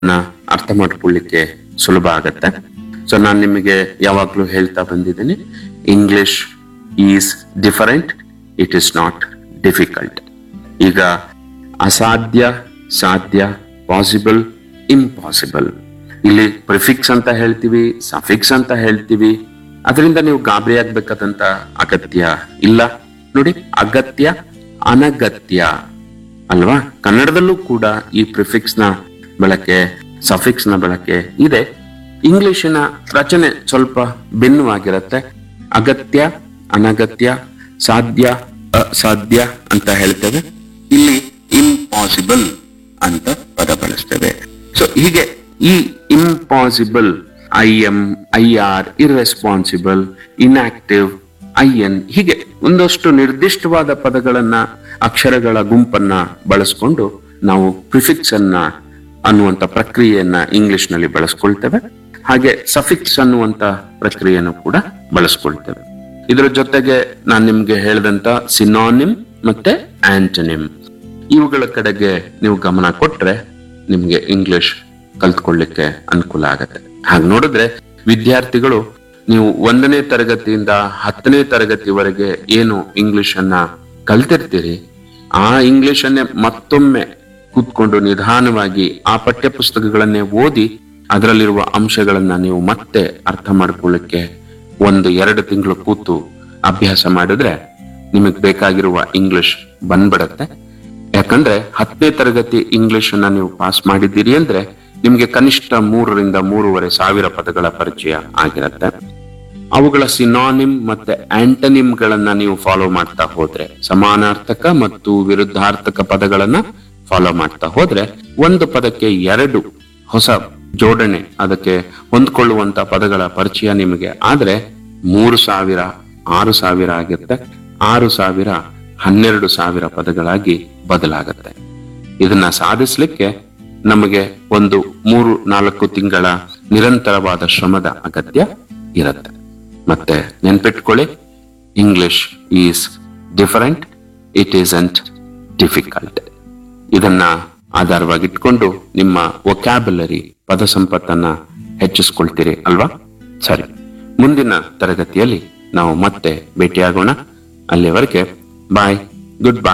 ನ ಅರ್ಥ ಮಾಡ್ಕೊಳ್ಳಿಕ್ಕೆ ಸುಲಭ ಆಗತ್ತೆ ಸೊ ನಾನು ನಿಮಗೆ ಯಾವಾಗ್ಲೂ ಹೇಳ್ತಾ ಬಂದಿದ್ದೀನಿ English is different it is not difficult ಈಗ ಅಸಾಧ್ಯ ಸಾಧ್ಯ ಪಾಸಿಬಲ್ ಇಂಪಾಸಿಬಲ್ ಇಲ್ಲಿ ಪ್ರಿಫಿಕ್ಸ್ ಅಂತ ಹೇಳ್ತೀವಿ ಸಫಿಕ್ಸ್ ಅಂತ ಹೇಳ್ತೀವಿ ಅದರಿಂದ ನೀವು ಗಾಬರಿ ಆಗ್ಬೇಕಾದಂತ ಅಗತ್ಯ ಇಲ್ಲ ನೋಡಿ ಅಗತ್ಯ ಅನಗತ್ಯ ಅಲ್ವಾ ಕನ್ನಡದಲ್ಲೂ ಕೂಡ ಈ ಪ್ರಿಫಿಕ್ಸ್ ನ ಬಳಕೆ ಸಫಿಕ್ಸ್ ನ ಬಳಕೆ ಇದೆ ಇಂಗ್ಲಿಶಿನ ರಚನೆ ಸ್ವಲ್ಪ ಭಿನ್ನವಾಗಿರುತ್ತೆ ಅಗತ್ಯ ಅನಗತ್ಯ ಸಾಧ್ಯ ಅಸಾಧ್ಯ ಅಂತ ಹೇಳ್ತೇವೆ ಇಲ್ಲಿ ಇಂಪಾಸಿಬಲ್ ಅಂತ ಪದ ಬಳಸ್ತೇವೆ ಸೊ ಹೀಗೆ ಈ impossible I M I R irresponsible inactive I N ಹೀಗೆ ಒಂದಷ್ಟು ನಿರ್ದಿಷ್ಟವಾದ ಪದಗಳನ್ನ ಅಕ್ಷರಗಳ ಗುಂಪನ್ನ ಬಳಸ್ಕೊಂಡು ನಾವು ಪ್ರಿಫಿಕ್ಸ್ ಅನ್ನ ಅನ್ನುವಂತ ಪ್ರಕ್ರಿಯೆಯನ್ನ ಇಂಗ್ಲಿಷ್ ನಲ್ಲಿ ಬಳಸ್ಕೊಳ್ತೇವೆ ಹಾಗೆ ಸಫಿಕ್ಸ್ ಅನ್ನುವಂತ ಪ್ರಕ್ರಿಯೆಯನ್ನು ಕೂಡ ಬಳಸ್ಕೊಳ್ತೇವೆ ಇದರ ಜೊತೆಗೆ ನಾನು ನಿಮ್ಗೆ ಹೇಳಿದಂತ ಸಿನಾನಿಮ್ ಮತ್ತೆ ಆಂಟನಿಮ್ ಇವುಗಳ ಕಡೆಗೆ ನೀವು ಗಮನ ಕೊಟ್ರೆ ನಿಮ್ಗೆ ಇಂಗ್ಲಿಷ್ ಕಲ್ತ್ಕೊಳ್ಳಿಕ್ಕೆ ಅನುಕೂಲ ಆಗತ್ತೆ ಹಾಗೆ ನೋಡಿದ್ರೆ ವಿದ್ಯಾರ್ಥಿಗಳು ನೀವು ಒಂದನೇ ತರಗತಿಯಿಂದ ಹತ್ತನೇ ತರಗತಿವರೆಗೆ ಏನು ಇಂಗ್ಲಿಷ್ ಅನ್ನ ಕಲ್ತಿರ್ತೀರಿ ಆ ಇಂಗ್ಲಿಷ್ ಅನ್ನೇ ಮತ್ತೊಮ್ಮೆ ಕೂತ್ಕೊಂಡು ನಿಧಾನವಾಗಿ ಆ ಪಠ್ಯ ಪುಸ್ತಕಗಳನ್ನೇ ಓದಿ ಅದರಲ್ಲಿರುವ ಅಂಶಗಳನ್ನ ನೀವು ಮತ್ತೆ ಅರ್ಥ ಮಾಡ್ಕೊಳ್ಳಿಕ್ಕೆ ಒಂದು ಎರಡು ತಿಂಗಳು ಕೂತು ಅಭ್ಯಾಸ ಮಾಡಿದ್ರೆ ನಿಮಗೆ ಬೇಕಾಗಿರುವ ಇಂಗ್ಲಿಷ್ ಬಂದ್ಬಿಡತ್ತೆ ಯಾಕಂದ್ರೆ ಹತ್ತನೇ ತರಗತಿ ಇಂಗ್ಲಿಷ್ ಅನ್ನ ನೀವು ಪಾಸ್ ಮಾಡಿದ್ದೀರಿ ಅಂದ್ರೆ ನಿಮ್ಗೆ ಕನಿಷ್ಠ ಮೂರರಿಂದ ಮೂರುವರೆ ಸಾವಿರ ಪದಗಳ ಪರಿಚಯ ಆಗಿರತ್ತೆ ಅವುಗಳ ಸಿನಾನಿಮ್ ಮತ್ತೆ ಆಂಟನಿಮ್ ಗಳನ್ನ ನೀವು ಫಾಲೋ ಮಾಡ್ತಾ ಹೋದ್ರೆ ಸಮಾನಾರ್ಥಕ ಮತ್ತು ವಿರುದ್ಧಾರ್ಥಕ ಪದಗಳನ್ನ ಫಾಲೋ ಮಾಡ್ತಾ ಹೋದ್ರೆ ಒಂದು ಪದಕ್ಕೆ ಎರಡು ಹೊಸ ಜೋಡಣೆ ಅದಕ್ಕೆ ಹೊಂದ್ಕೊಳ್ಳುವಂತ ಪದಗಳ ಪರಿಚಯ ನಿಮಗೆ ಆದ್ರೆ ಮೂರು ಸಾವಿರ ಆರು ಸಾವಿರ ಆಗಿರುತ್ತೆ ಆರು ಸಾವಿರ ಹನ್ನೆರಡು ಸಾವಿರ ಪದಗಳಾಗಿ ಬದಲಾಗುತ್ತೆ ಇದನ್ನ ಸಾಧಿಸ್ಲಿಕ್ಕೆ ನಮಗೆ ಒಂದು ಮೂರು ನಾಲ್ಕು ತಿಂಗಳ ನಿರಂತರವಾದ ಶ್ರಮದ ಅಗತ್ಯ ಇರುತ್ತೆ ಮತ್ತೆ ನೆನ್ಪಿಟ್ಕೊಳ್ಳಿ English is different it isn't difficult ಇದನ್ನ ಆಧಾರವಾಗಿಟ್ಕೊಂಡು ನಿಮ್ಮ ಒಕ್ಯಾಬುಲರಿ ಪದ ಸಂಪತ್ತನ್ನ ಹೆಚ್ಚಿಸ್ಕೊಳ್ತೀರಿ ಅಲ್ವಾ ಸರಿ ಮುಂದಿನ ತರಗತಿಯಲ್ಲಿ ನಾವು ಮತ್ತೆ ಭೇಟಿಯಾಗೋಣ ಅಲ್ಲಿವರೆಗೆ ಬಾಯ್ ಗುಡ್ ಬಾಯ್